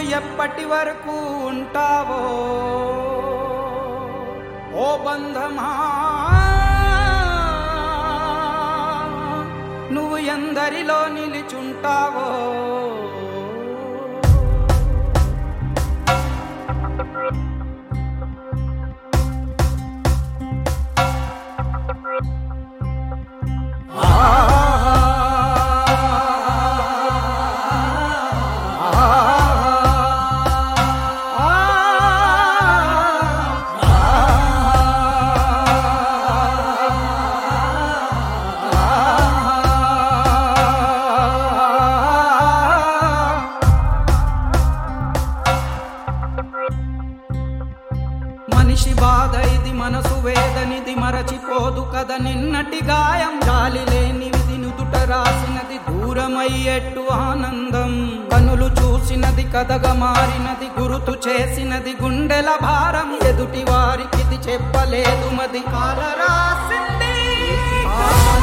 ఎప్పటి వరకు ఉంటావో ఓ బంధమా నువ్వు ఎందరిలో నిలిచుంటావో మనిషి బాధ ఇది మనసు వేదనిది మరచిపోదు కదా నిన్నటి గాయం గాలి లేనిది నుదుట రాసినది దూరమయ్యేట్టు ఆనందం కనులు చూసినది కథగా మారినది గురుతు చేసినది గుండెల భారం ఎదుటి వారికి ఇది చెప్పలేదు మది కాల రాసింది